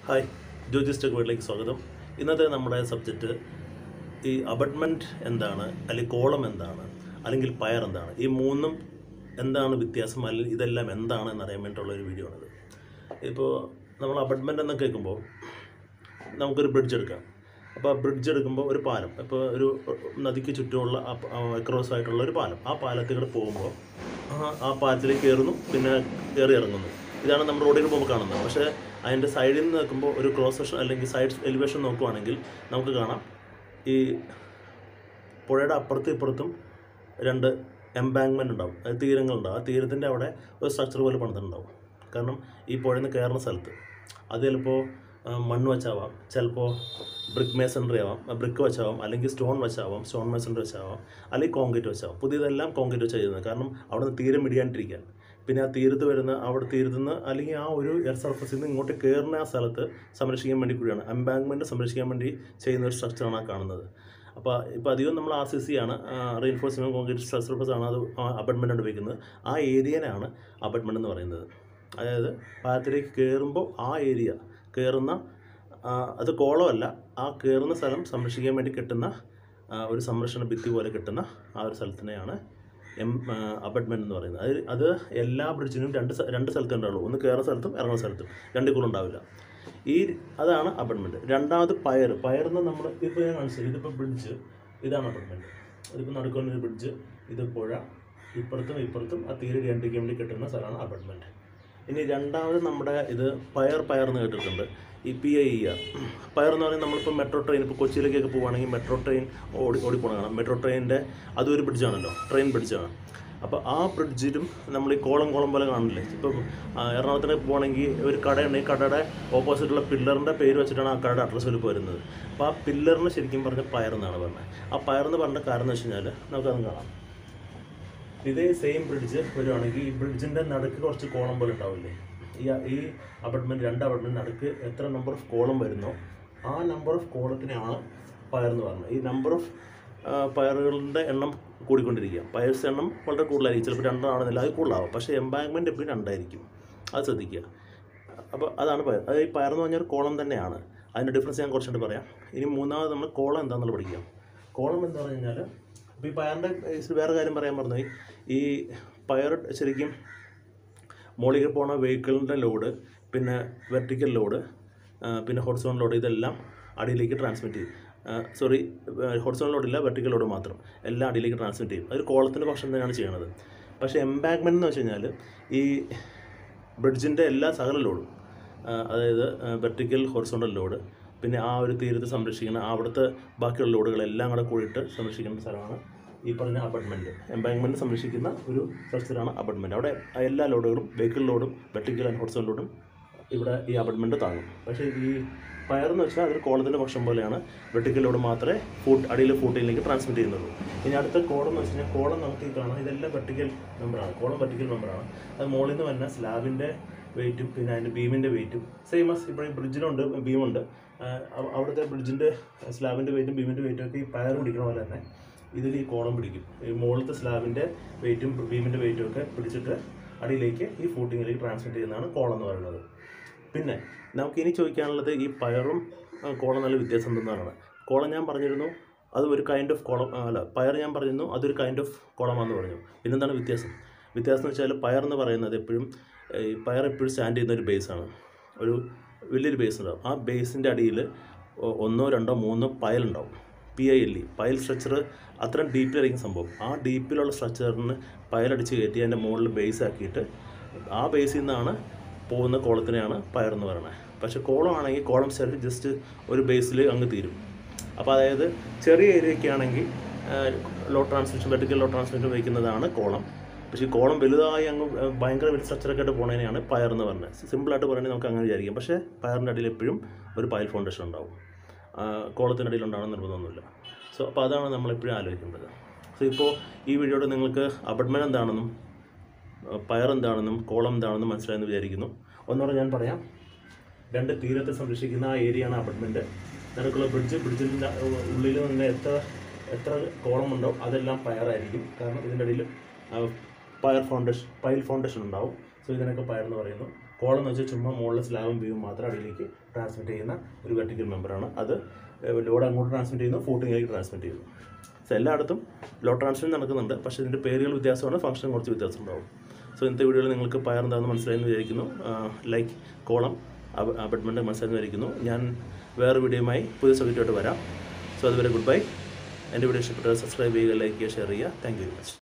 hi ജോജിസ് tech വീട്ടിലേക്ക് സ്വാഗതം ഇന്നത്തെ നമ്മുടെ സബ്ജക്റ്റ് ഈ അബട്ട്മെൻറ്റ് എന്താണ് അല്ലെങ്കിൽ കോളം എന്താണ് അല്ലെങ്കിൽ പയർ എന്താണ് ഈ മൂന്നും എന്താണ് വ്യത്യാസം അല്ലെങ്കിൽ ഇതെല്ലാം എന്താണ് എന്നറിയാൻ വേണ്ടിയിട്ടുള്ള ഒരു വീഡിയോ ആണിത് ഇപ്പോൾ നമ്മൾ അബട്ട്മെൻറ്റ് എന്ന് കേൾക്കുമ്പോൾ നമുക്കൊരു ബ്രിഡ്ജ് എടുക്കാം അപ്പോൾ ആ ബ്രിഡ്ജ് എടുക്കുമ്പോൾ ഒരു പാലം ഇപ്പോൾ ഒരു നദിക്ക് ചുറ്റുമുള്ള അക്രോസ് ആയിട്ടുള്ള ഒരു പാലം ആ പാലത്തിൽ കൂടെ പോകുമ്പോൾ ആ- ആ പാലത്തിലേക്ക് കയറുന്നു പിന്നെ കയറി ഇറങ്ങുന്നു ഇതാണ് നമ്മൾ റോഡിൽ പോകുമ്പോൾ കാണുന്നത് പക്ഷേ അതിൻ്റെ സൈഡിൽ നിന്ന് നോക്കുമ്പോൾ ഒരു ക്രോസ് സെക്ഷൻ അല്ലെങ്കിൽ സൈഡ് എലിവേഷൻ നോക്കുവാണെങ്കിൽ നമുക്ക് കാണാം ഈ പുഴയുടെ അപ്പുറത്തും ഇപ്പുറത്തും രണ്ട് എംബാങ്ക്മെൻ്റ് ഉണ്ടാവും അത് തീരങ്ങളുണ്ടാവും ആ തീരത്തിൻ്റെ അവിടെ ഒരു സ്ട്രക്ചർ പോലെ പണിതിട്ടുണ്ടാവും കാരണം ഈ പുഴയിൽ നിന്ന് കയറുന്ന സ്ഥലത്ത് അത് ചിലപ്പോൾ ആ, മണ്ണ് വെച്ചാവാം ചിലപ്പോൾ ബ്രിക്ക് മേസൺറി ആവാം ബ്രിക്ക് വെച്ചാവാം അല്ലെങ്കിൽ സ്റ്റോൺ വെച്ചാവാം സ്റ്റോൺ മേസൺറി വെച്ചാവാം അല്ലെങ്കിൽ കോൺക്രീറ്റ് വെച്ചാവാം പുതിയതെല്ലാം കോൺക്രീറ്റ് വെച്ചാണ് ചെയ്യുന്നത് കാരണം അവിടെ നിന്ന് തീരം ഇടിയാണ്ടിരിക്കാൻ പിന്നെ ആ തീരത്ത് വരുന്ന അവിടെ തീരത്ത് നിന്ന് അല്ലെങ്കിൽ ആ ഒരു എയർ സർഫസിൽ നിന്ന് ഇങ്ങോട്ട് കയറുന്ന ആ സ്ഥലത്ത് സംരക്ഷിക്കാൻ വേണ്ടി കൂടിയാണ് എംബാങ്ക്മെൻറ്റ് സംരക്ഷിക്കാൻ വേണ്ടി ചെയ്യുന്ന ഒരു സ്ട്രക്ചറാണ് ആ കാണുന്നത് അപ്പോൾ ഇപ്പോൾ അധികം നമ്മൾ ആർ സി സി ആണ് റീൻഫോഴ്സ്മെൻറ്റ് കോൺക്രീറ്റ് സ്ട്രക്ചർ ആണ് അത് അബട്ട്മെൻറ്റ് ഉപയോഗിക്കുന്നത് ആ ഏരിയനാണ് അബട്ട്മെൻറ്റ് എന്ന് പറയുന്നത് അതായത് പാലത്തിലേക്ക് കയറുമ്പോൾ ആ ഏരിയ കയറുന്ന ആ, അത് കോളമല്ല ആ കയറുന്ന സ്ഥലം സംരക്ഷിക്കാൻ വേണ്ടി കിട്ടുന്ന ആ, ഒരു സംരക്ഷണ ഭിത്തി പോലെ കിട്ടുന്ന ആ ഒരു സ്ഥലത്തിനെയാണ് എം അബട്ട്മെൻറ്റ് എന്ന് പറയുന്നത് അത് അത് എല്ലാ ബ്രിഡ്ജിനും രണ്ട് സ്ഥ- രണ്ട് സ്ഥലത്തേ ഉണ്ടാവുള്ളൂ ഒന്ന് കയറുന്ന സ്ഥലത്തും ഇറങ്ങുന്ന സ്ഥലത്തും രണ്ട് കൂടെ ഉണ്ടാവില്ല ഈ അതാണ് അബട്ട്മെൻറ്റ് രണ്ടാമത് പയർ പയർന്ന് നമ്മൾ ഇപ്പോൾ ഞാൻ കാണിച്ചത് ഇതിപ്പോൾ ബ്രിഡ്ജ് ഇതാണ് അബട്ട്മെൻറ്റ് ഇതിപ്പോൾ നടുക്കുന്ന ഒരു ബ്രിഡ്ജ് ഇത് പുഴ ഇപ്പുറത്തും ഇപ്പുറത്തും ആ തീരെ രണ്ടിക്ക് വേണ്ടി കിട്ടുന്ന സ്ഥലമാണ് അബട്ട്മെൻറ്റ് ഇനി രണ്ടാമത് നമ്മുടെ ഇത് പയർ പയർ എന്ന് കേട്ടിട്ടുണ്ട് ഈ പി ഐ ഇ ആർ പയർ എന്ന് പറയുന്നത് നമ്മളിപ്പോൾ മെട്രോ ട്രെയിൻ ഇപ്പോൾ കൊച്ചിയിലേക്കൊക്കെ പോവുകയാണെങ്കിൽ മെട്രോ ട്രെയിൻ ഓടി ഓടിപ്പോണ കാണാം മെട്രോ ട്രെയിനിൻ്റെ അതൊരു ബ്രിഡ്ജാണല്ലോ ട്രെയിൻ ബ്രിഡ്ജാണ് അപ്പോൾ ആ ബ്രിഡ്ജിലും നമ്മൾ ഈ കോളം കോളം പോലെ കാണില്ലേ ഇപ്പോൾ എറണാകുളത്തേക്ക് പോകണമെങ്കിൽ ഒരു കടയുണ്ടെങ്കിൽ കടയുടെ ഓപ്പോസിറ്റുള്ള പില്ലറിൻ്റെ പേര് വെച്ചിട്ടാണ് ആ കടയുടെ അഡ്രസ്സ് വരും വരുന്നത് അപ്പോൾ ആ പില്ലറിന് ശരിക്കും പറഞ്ഞ പയർ എന്നാണ് പറഞ്ഞത് ആ പയർ എന്ന് പറഞ്ഞ കാരണം എന്ന് വെച്ച് കഴിഞ്ഞാൽ നമുക്കതും കാണാം ഇതേ സെയിം ബ്രിഡ്ജ് വരുവാണെങ്കിൽ ഈ ബ്രിഡ്ജിൻ്റെ നടുക്ക് കുറച്ച് കോളം പോലെ ഉണ്ടാവില്ലേ ഈ ഈ അപ്പാർട്ട്മെൻറ്റ് രണ്ട് അപ്പാർട്ട്മെൻറ്റ് നടുക്ക് എത്ര നമ്പർ ഓഫ് കോളം വരുന്നോ ആ നമ്പർ ഓഫ് കോളത്തിനെയാണ് പയർ എന്ന് പറയുന്നത് ഈ നമ്പർ ഓഫ് പയറുകളുടെ എണ്ണം കൂടിക്കൊണ്ടിരിക്കുക പയർസ് എണ്ണം വളരെ കൂടുതലായിരിക്കും ചിലപ്പോൾ രണ്ടാണെന്നില്ല അത് കൂടുതലാവും പക്ഷേ എംബാങ്ക്മെൻറ്റ് എപ്പോഴും രണ്ടായിരിക്കും അത് ശ്രദ്ധിക്കുക അപ്പോൾ അതാണ് പയർ അത് ഈ പയർ എന്ന് പറഞ്ഞാൽ ഒരു കോളം തന്നെയാണ് അതിൻ്റെ ഡിഫറൻസ് ഞാൻ കുറച്ചുകൂടി പറയാം ഇനി മൂന്നാമത് നമ്മൾ കോളം എന്താണെന്നുള്ളത് പഠിക്കാം കോളം എന്ന് പറഞ്ഞു കഴിഞ്ഞാൽ ഇപ്പോൾ ഈ പയറിൻ്റെ കേസിൽ വേറെ കാര്യം പറയാൻ പറഞ്ഞു ഈ പയർ ശരിക്കും മുകളിലേക്ക് പോണ വെഹിക്കിളിൻ്റെ ലോഡ് പിന്നെ വെർട്ടിക്കൽ ലോഡ് പിന്നെ ഹൊറിസോൺ ലോഡ് ഇതെല്ലാം അടിയിലേക്ക് ട്രാൻസ്മിറ്റ് ചെയ്യും സോറി ഹൊറിസോൺ ലോഡില്ല വെർട്ടിക്കൽ ലോഡ് മാത്രം എല്ലാം അടിയിലേക്ക് ട്രാൻസ്മിറ്റ് ചെയ്യും അതൊരു കോളത്തിൻ്റെ പക്ഷം തന്നെയാണ് ചെയ്യണത് പക്ഷേ എംബാങ്ക്മെൻറ്റ് എന്ന് വെച്ച് കഴിഞ്ഞാൽ ഈ ബ്രിഡ്ജിൻ്റെ എല്ലാ സകല ലോഡും ആ, അതായത് വെർട്ടിക്കൽ ഹൊറിസോണ്ടൽ ലോഡ് പിന്നെ ആ ഒരു തീരത്ത് സംരക്ഷിക്കുന്ന അവിടുത്തെ ബാക്കിയുള്ള ലോഡുകളെല്ലാം കൂടെ കൂടിയിട്ട് സംരക്ഷിക്കുന്ന സ്ഥലമാണ് ഈ പറഞ്ഞ അപ്പാർട്ട്മെൻറ്റ് എംബാങ്ക്മെൻറ്റ് സംരക്ഷിക്കുന്ന ഒരു സ്ട്രക്ചറാണ് അപ്പാർട്ട്മെൻറ്റ് അവിടെ എല്ലാ ലോഡുകളും വെഹിക്കിൾ ലോഡും വെർട്ടിക്കൽ ആൻഡ് ഹൊറിസോൺ ലോഡും ഇവിടെ ഈ അപ്പാർട്ട്മെൻറ്റ് താങ്ങും പക്ഷേ ഈ പയർ എന്ന് വെച്ചാൽ അതൊരു കോളത്തിൻ്റെ പക്ഷം പോലെയാണ് വെർട്ടിക്കൽ ലോഡ് മാത്രമേ ഫുഡ് അടിയിൽ ഫൂട്ടിലേക്ക് ട്രാൻസ്മിറ്റ് ചെയ്യുന്നുള്ളൂ ഇനി അടുത്ത കോളം എന്ന് വെച്ച് കഴിഞ്ഞാൽ കോളം നമുക്ക് ഈ കാണാം ഇതെല്ലാം വെർട്ടിക്കൽ മെമ്പറാണ് കോളം വെർട്ടിക്കൽ മെമ്പറാണ് അത് മുകളിൽ നിന്ന് വരുന്ന സ്ലാബിൻ്റെ വെയിറ്റും പിന്നെ അതിൻ്റെ ബീമിൻ്റെ വെയിറ്റും സെയിം ആസ് ഇപ്പോൾ ഈ ബ്രിഡ്ജിലുണ്ട് ബീമുണ്ട് അവിടുത്തെ ബ്രിഡ്ജിൻ്റെ സ്ലാബിൻ്റെ വെയിറ്റും ബീമിൻ്റെ വെയിറ്റും ഒക്കെ ഈ പയർ പിടിക്കണ പോലെ തന്നെ ഇതിൽ ഈ കോളം പിടിക്കും ഈ മുകളിലത്തെ സ്ലാബിൻ്റെ വെയിറ്റും ബീമിൻ്റെ വെയിറ്റും ഒക്കെ പിടിച്ചിട്ട് അടിയിലേക്ക് ഈ ഫൂട്ടിങ്ങിലേക്ക് ട്രാൻസ്മിറ്റ് ചെയ്യുന്നതാണ് കോളം എന്ന് പറയുന്നത് പിന്നെ നമുക്ക് ഇനി ചോദിക്കാനുള്ളത് ഈ പയറും ആ, കോളം നല്ല വ്യത്യാസം എന്തെന്നാണ് കോളം ഞാൻ പറഞ്ഞിരുന്നു അത് ഒരു കൈൻഡ് ഓഫ് കോളം ആ, അല്ല പയർ ഞാൻ പറഞ്ഞിരുന്നു അതൊരു കൈൻഡ് ഓഫ് കോളമാണെന്ന് പറഞ്ഞു പിന്നെന്താണ് വ്യത്യാസം വ്യത്യാസം എന്ന് വെച്ചാൽ പയർ എന്ന് പറയുന്നത് എപ്പോഴും ഈ പയർ എപ്പോഴും സ്റ്റാൻഡ് ചെയ്യുന്ന ഒരു ബേസാണ് ഒരു വലിയൊരു ബേസ് ഉണ്ടാവും ആ ബേസിൻ്റെ അടിയിൽ ഒന്നോ രണ്ടോ മൂന്നോ പയലുണ്ടാവും P I L E pile structure അത്രയും ഡീപ്പിലായിരിക്കും സംഭവം ആ ഡീപ്പിലുള്ള സ്ട്രക്ചറിന് പയലടിച്ച് കയറ്റി അതിൻ്റെ മുകളിൽ ബേസ് ആക്കിയിട്ട് ആ ബേസിൽ നിന്നാണ് പോകുന്ന കോളത്തിനെയാണ് പയർ എന്ന് പറയുന്നത് പക്ഷേ കോളം ആണെങ്കിൽ കോളം സെറ്റ് ജസ്റ്റ് ഒരു ബേസിൽ അങ്ങ് തീരും അപ്പോൾ അതായത് ചെറിയ ഏരിയയൊക്കെ ആണെങ്കിൽ load transmission vertical load transmission വയ്ക്കുന്നതാണ് കോളം പക്ഷേ ഈ കോളം വലുതായി അങ്ങ് ഏഹ്, ഭയങ്കര വലിയ സ്ട്രക്ചറൊക്കെ ആയിട്ട് പോകുന്നതിനെയാണ് പയർ എന്ന് പറയുന്നത് സിമ്പിളായിട്ട് പറയുന്നത് നമുക്ക് അങ്ങനെ വിചാരിക്കാം പക്ഷേ പയറിൻ്റെ അടിയിൽ എപ്പോഴും ഒരു പയൽ ഫൗണ്ടേഷൻ ഉണ്ടാവും കോളത്തിൻ്റെ അടിയിൽ ഉണ്ടാവണം നിർബന്ധമൊന്നുമില്ല സോ അപ്പോൾ അതാണ് നമ്മളെപ്പോഴും ആലോചിക്കേണ്ടത് സോ ഇപ്പോൾ ഈ വീഡിയോയുടെ നിങ്ങൾക്ക് അബഡ്മെൻ എന്താണെന്നും ആ, പയർ എന്താണെന്നും കോളം എന്താണെന്നും മനസ്സിലായെന്ന് വിചാരിക്കുന്നു ഒന്നുകൂടെ ഞാൻ പറയാം രണ്ട് തീരത്തെ സംരക്ഷിക്കുന്ന ആ ഏരിയയാണ് അപ്പാർട്ട്മെൻറ്റ് നിനക്കുള്ള ബ്രിഡ്ജ് ബ്രിഡ്ജിൻ്റെ ഉള്ളിൽ നിന്ന് എത്ര എത്ര കോളം ഉണ്ടോ അതെല്ലാം പയറായിരിക്കും കാരണം ഇതിൻ്റെ ഇടയിൽ പയർ ഫൗണ്ടേഷൻ പൈൽ ഫൗണ്ടേഷൻ ഉണ്ടാവും സോ ഇതിനൊക്കെ പയർ എന്ന് പറയുന്നു കോളം എന്ന് വെച്ചാൽ ചുമ്മാ മുകളിലെ സ്ലാബും വ്യൂവും മാത്രം അടിയിലേക്ക് ട്രാൻസ്മിറ്റ് ചെയ്യുന്ന ഒരു വെർട്ടിക്കൽ മെമ്പറാണ് അത് ലോഡ് അങ്ങോട്ട് ട്രാൻസ്മിറ്റ് ചെയ്യുന്നു ഫൂട്ടിങ്ങിലേക്ക് ട്രാൻസ്മിറ്റ് ചെയ്യുന്നു സോ എല്ലായിടത്തും ലോഡ് ട്രാൻസ്മിഷൻ നടക്കുന്നുണ്ട് പക്ഷേ ഇതിൻ്റെ പേരുകൾ വ്യത്യാസമാണ് ഫംഗ്ഷൻ കുറച്ച് വ്യത്യാസം ഉണ്ടാവും സോ ഇന്നത്തെ വീഡിയോയിൽ നിങ്ങൾക്ക് പയർ എന്താണെന്ന് മനസ്സിലായെന്ന് വിചാരിക്കുന്നു ലൈക്ക് കോളം അബഡ്മെൻറ്റ് മനസ്സിലായെന്ന് വിചാരിക്കുന്നു ഞാൻ വേറെ വീഡിയോയുമായി പുതിയ സബ്ജക്റ്റായിട്ട് വരാം സോ അതുവരെ ഗുഡ് ബൈ എൻ്റെ വീഡിയോ ഇഷ്ടപ്പെട്ടാൽ സബ്സ്ക്രൈബ് ചെയ്യുക ലൈക്ക് ചെയ്യുക ഷെയർ ചെയ്യുക താങ്ക് യു വെരി മച്ച്